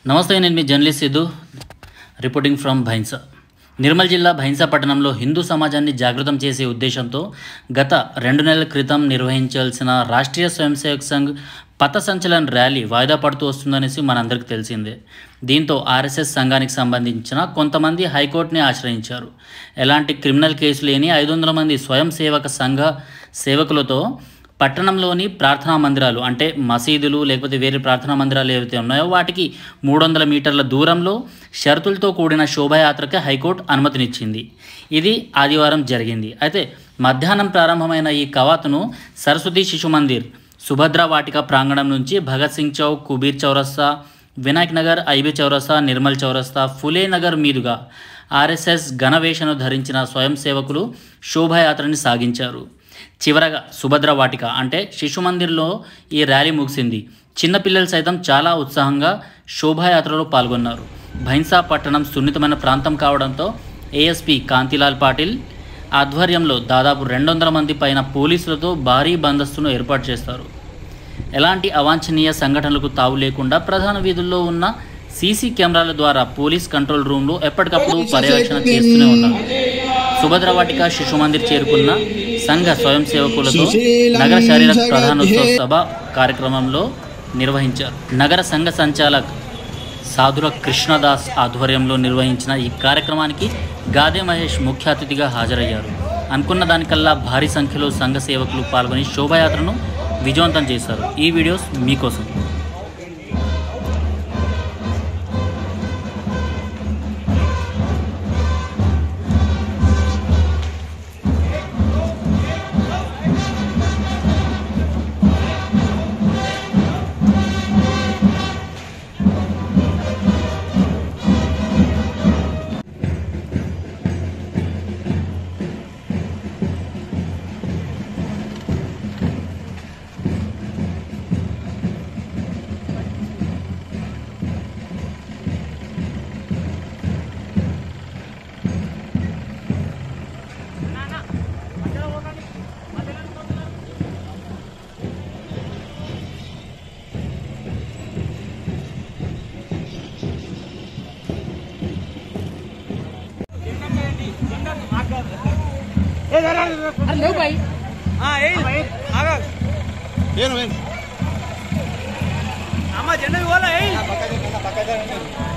నమస్తే నేను మీ journalist Siddhu reporting from Bhainsa Nirmal జిల్లా భైన్సా పట్టణంలో హిందూ సమాజాన్ని జాగృతం చేసే ఉద్దేశంతో గత రెండు నెలల క్రితం నిర్వహించాల్సిన రాష్ట్రీయ స్వయం సేవక్ సంఘ్ పథ సంచలన్ ర్యాలీ వాయిదా పడుతూ వస్తుందనేసి మనందరికీ తెలిసిందే దీంతో ఆర్ఎస్ఎస్ సంఘానికి సంబంధించిన కొంతమంది హైకోర్టుని ఆశ్రయించారు ఎలాంటి క్రిమినల్ కేసు లేని ఐదు వందల మంది స్వయం సేవక సంఘ సేవకులతో పట్టణంలోని ప్రార్థనా మందిరాలు అంటే మసీదులు లేకపోతే వేరే ప్రార్థనా మందిరాలు ఏవైతే ఉన్నాయో వాటికి మూడు వందల మీటర్ల దూరంలో షరతులతో కూడిన శోభాయాత్రకి హైకోర్టు అనుమతినిచ్చింది ఇది ఆదివారం జరిగింది అయితే మధ్యాహ్నం ప్రారంభమైన ఈ కవాతును సరస్వతి శిశు మందిర్ సుభద్ర వాటిక ప్రాంగణం నుంచి భగత్ సింగ్ చౌక్ కుబీర్ చౌరస్తా వినాయక్ నగర్ ఐబీ చౌరస్తా నిర్మల్ చౌరస్తా ఫులే నగర్ మీదుగా ఆర్ఎస్ఎస్ ఘనవేషను ధరించిన స్వయం సేవకులు శోభాయాత్రని సాగించారు చివరగా సుభద్ర వాటిక అంటే శిశు మందిర్లో ఈ ర్యాలీ ముగిసింది చిన్నపిల్లలు సైతం చాలా ఉత్సాహంగా శోభాయాత్రలో పాల్గొన్నారు భైన్సా పట్టణం సున్నితమైన ప్రాంతం కావడంతో ఏఎస్పీ కాంతిలాల్ పాటిల్ ఆధ్వర్యంలో దాదాపు రెండు వందల మంది పైన పోలీసులతో భారీ బందస్తును ఏర్పాటు చేస్తారు ఎలాంటి అవాంఛనీయ సంఘటనలకు తావు లేకుండా ప్రధాన వీధుల్లో ఉన్న సీసీ కెమెరాల ద్వారా పోలీస్ కంట్రోల్ రూమ్లో ఎప్పటికప్పుడు పర్యవేక్షణ చేస్తూనే ఉన్నారు సుభద్ర వాటిక శిశు మందిర్ చేరుకున్న సంఘ స్వయం సేవకులతో నగర శారీరక ప్రధానోత్సవ సభ కార్యక్రమంలో నిర్వహించారు నగర సంఘ సంచాలక్ సాధుర కృష్ణదాస్ ఆధ్వర్యంలో నిర్వహించిన ఈ కార్యక్రమానికి గాదే మహేష్ ముఖ్య అతిథిగా హాజరయ్యారు అనుకున్న దానికల్లా భారీ సంఖ్యలో సంఘ సేవకులు పాల్గొని శోభాయాత్రను విజయవంతం చేశారు ఈ వీడియోస్ మీకోసం ಏನು ಏನು అమ్మ జెండా ఇవ్వాలా ఏయ్ పక్క పక్క